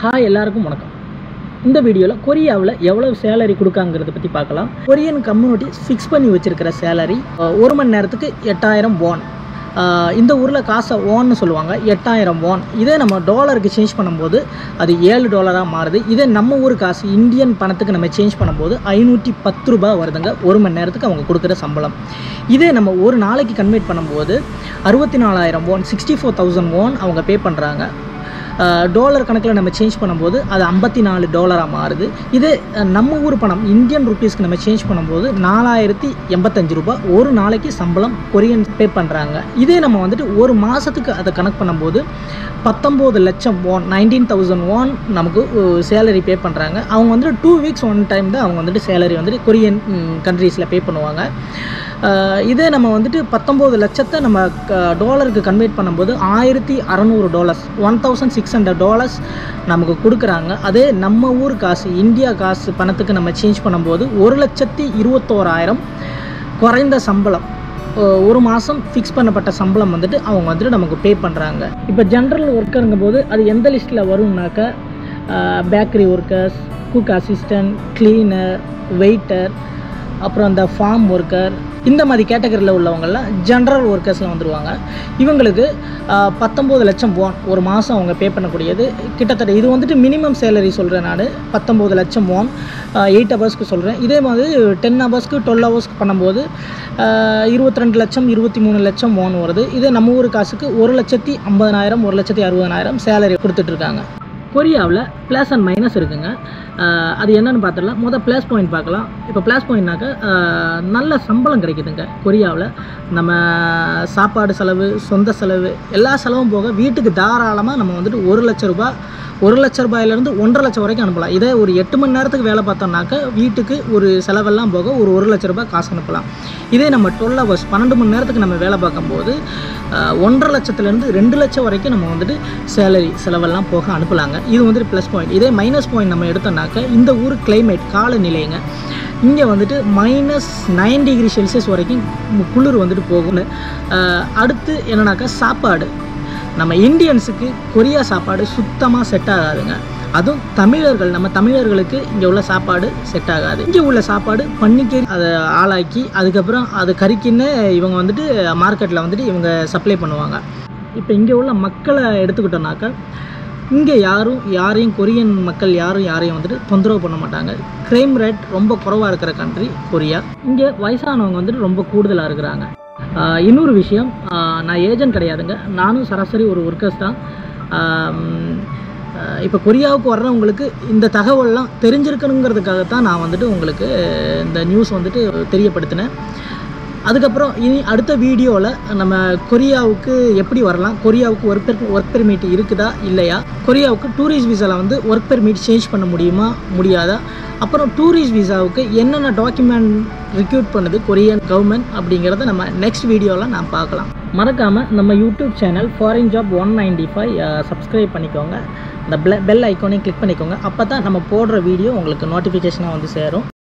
hi எல்லாருக்கும் வணக்கம் இந்த வீடியோவில் கொரியாவில் எவ்வளவு சேலரி கொடுக்காங்கிறத பற்றி பார்க்கலாம் கொரியன் கம்யூனிட்டி ஃபிக்ஸ் பண்ணி வச்சிருக்கிற சேலரி ஒரு மணி நேரத்துக்கு எட்டாயிரம் வான் இந்த ஊரில் காசை ஓன்னு சொல்லுவாங்க எட்டாயிரம் வான் இதே நம்ம டாலருக்கு சேஞ்ச் பண்ணும்போது அது ஏழு டாலராக மாறுது இதே நம்ம ஊர் காசு இந்தியன் பணத்துக்கு நம்ம சேஞ்ச் பண்ணும்போது ஐநூற்றி பத்து ரூபாய் வருதுங்க ஒரு மணி நேரத்துக்கு அவங்க கொடுக்குற சம்பளம் இதே நம்ம ஒரு நாளைக்கு கன்வெர்ட் பண்ணும்போது அறுபத்தி நாலாயிரம் one sixty four thousand one அவங்க பே பண்ணுறாங்க டாலர் கணக்கில் நம்ம சேஞ்ச் பண்ணும்போது அது ஐம்பத்தி நாலு டாலராக மாறுது இதே அஹ், நம்ம ஊர் பணம் இந்தியன் ருபீஸ்க்கு நம்ம சேஞ்ச் பண்ணும்போது நாலாயிரத்தி எண்பத்தஞ்சு ரூபாய் ஒரு நாளைக்கு சம்பளம் கொரியன் பே பண்ணுறாங்க இதே நம்ம வந்துட்டு ஒரு மாதத்துக்கு அதை கணக்கு பண்ணும்போது பத்தொம்போது லட்சம் ஓன் நைன்டீன் தௌசண்ட் ஓன் நமக்கு சேலரி பே பண்ணுறாங்க அவங்க வந்துட்டு டூ வீக்ஸ் ஒன் டைம் தான் அவங்க வந்துட்டு சேலரி வந்துட்டு கொரியன் கண்ட்ரீஸில் பே பண்ணுவாங்க அஹ், இதே நம்ம வந்துட்டு பத்தொம்போது லட்சத்தை நம்ம டாலருக்கு கன்வெர்ட் பண்ணும்போது ஆயிரத்தி அறநூறு dollars one thousand six hundred dollars நமக்கு கொடுக்குறாங்க அதே நம்ம ஊர் காசு இந்தியா காசு பணத்துக்கு நம்ம சேஞ்ச் பண்ணும்போது ஒரு லட்சத்தி இருபத்தோராயிரம் குறைந்த சம்பளம் ஒ- ஒரு மாதம் ஃபிக்ஸ் பண்ணப்பட்ட சம்பளம் வந்துட்டு அவங்க வந்துட்டு நமக்கு பே பண்ணுறாங்க இப்போ ஜென்ரல் ஒர்க்கருங்கும் போது அது எந்த லிஸ்ட்டில் வரும்னாக்கா bakery workers cook assistant cleaner waiter அப்புறம் இந்த ஃபார்ம் ஒர்க்கர் இந்த மாதிரி கேட்டகரியில் உள்ளவங்கெல்லாம் ஜென்ரல் ஒர்க்கர்ஸில் வந்துடுவாங்க இவங்களுக்கு பத்தொம்போது லட்சம் போன் ஒரு மாதம் அவங்க பே பண்ணக்கூடியது கிட்டத்தட்ட இது வந்துட்டு மினிமம் சேலரி சொல்கிறேன் நான் பத்தொம்போது லட்சம் போன் எயிட் ஹவர்ஸ்க்கு சொல்கிறேன் இதே மாதிரி டென் ஹவர்ஸ்க்கு டுவெல் ஹவர்ஸ்க்கு பண்ணும்போது இருபத்தி ரெண்டு லட்சம் இருபத்தி மூணு லட்சம் மோன் வருது இதே நம்ம ஊர் காசுக்கு ஒரு லட்சத்தி ஐம்பதனாயிரம் ஒரு லட்சத்தி அறுபதனாயிரம் சேலரி கொடுத்துட்ருக்காங்க கொரியாவில் ப்ளஸ் அண்ட் மைனஸ் இருக்குங்க அஹ் அது என்னன்னு பார்த்துடலாம் முதல் ப்ளஸ் பாயிண்ட் பார்க்கலாம் இப்போ ப்ளஸ் பாயிண்ட்னாக்க நல்ல சம்பளம் கிடைக்குதுங்க கொரியாவில் நம்ம சாப்பாடு செலவு சொந்த செலவு எல்லா செலவும் போக வீட்டுக்கு தாராளமாக நம்ம வந்துட்டு ஒரு லட்ச ரூபாய் ஒரு லட்ச ரூபாயிலேருந்து ஒன்றரை லட்சம் வரைக்கும் அனுப்பலாம் இதே ஒரு எட்டு மணி நேரத்துக்கு வேலை பார்த்தோம்னாக்க வீட்டுக்கு ஒரு செலவெல்லாம் போக ஒரு ஒரு லட்ச ரூபாய் காசு அனுப்பலாம் இதே நம்ம டுவெல் ஹவர்ஸ் பன்னெண்டு மணி நேரத்துக்கு நம்ம வேலை பார்க்கும்போது அஹ், ஒன்றரை லட்சத்துலேருந்து ரெண்டு லட்சம் வரைக்கும் நம்ம வந்துட்டு சேலரி செலவெல்லாம் போக அனுப்பலாங்க இது வந்துட்டு ப்ளஸ் பாயிண்ட் இதே மைனஸ் பாயிண்ட் நம்ம எடுத்தோம்னாக்க இந்த ஊர் கிளைமேட் காலநிலைங்க இங்கே வந்துட்டு மைனஸ் நைன் டிகிரி செல்சியஸ் வரைக்கும் மு- குளிர் வந்துட்டு போகும் அஹ், அடுத்து என்னன்னாக்கா சாப்பாடு நம்ம இந்தியன்ஸுக்கு கொரியா சாப்பாடு சுத்தமாக செட் ஆகாதுங்க அதுவும் தமிழர்கள் நம்ம தமிழர்களுக்கு இங்கே உள்ள சாப்பாடு செட் ஆகாது இங்கே உள்ள சாப்பாடு பன்னிக்கறி அதை ஆளாக்கி அதுக்கப்புறம் அது கறிக்குன்னு இவங்க வந்துட்டு மார்க்கெட்டில் வந்துட்டு இவங்க சப்ளை பண்ணுவாங்க இப்போ இங்கே உள்ள மக்களை எடுத்துக்கிட்டோம்னாக்கா இங்கே யாரும் யாரையும் கொரியன் மக்கள் யாரும் யாரையும் வந்துட்டு தொந்தரவு பண்ண மாட்டாங்க க்ரைம் ரேட் ரொம்ப குறைவாக இருக்கிற கண்ட்ரி கொரியா இங்கே வயசானவங்க வந்துட்டு ரொம்ப கூடுதலாக இருக்கிறாங்க ஆஹ் இன்னொரு விஷயம் ஆஹ் நான் ஏஜென்ட் கிடையாதுங்க நானும் சராசரி ஒரு ஒர்க்கர்ஸ் தான் இப்போ கொரியாவுக்கு வர்றவங்களுக்கு இந்த தகவல்லாம் தெரிஞ்சிருக்கணுங்கிறதுக்காக தான் நான் வந்துட்டு உங்களுக்கு இந்த நியூஸ் வந்துட்டு தெரியப்படுத்தினேன் அதுக்கப்புறம் இனி அடுத்த வீடியோவில் நம்ம கொரியாவுக்கு எப்படி வரலாம் கொரியாவுக்கு ஒர்க் பெர் ஒர்க் பெர்மிட் இருக்குதா இல்லையா கொரியாவுக்கு டூரிஸ்ட் விசாவில் வந்து ஒர்க் பெர்மிட் சேஞ்ச் பண்ண முடியுமா முடியாதா அப்புறம் டூரிஸ்ட் விசாவுக்கு என்னென்ன டாக்குமெண்ட் ரிக்ரூட் பண்ணுது கொரியன் கவர்மெண்ட் அப்படிங்கிறத நம்ம நெக்ஸ்ட் வீடியோவில் நான் பார்க்கலாம் மறக்காமல் நம்ம YouTube channel foreign job one ninety five subscribe பண்ணிக்கோங்க இந்த பெல் ஐக்கானையும் கிளிக் பண்ணிக்கோங்க அப்போ தான் நம்ம போடுற வீடியோ உங்களுக்கு நோட்டிஃபிகேஷனாக வந்து சேரும்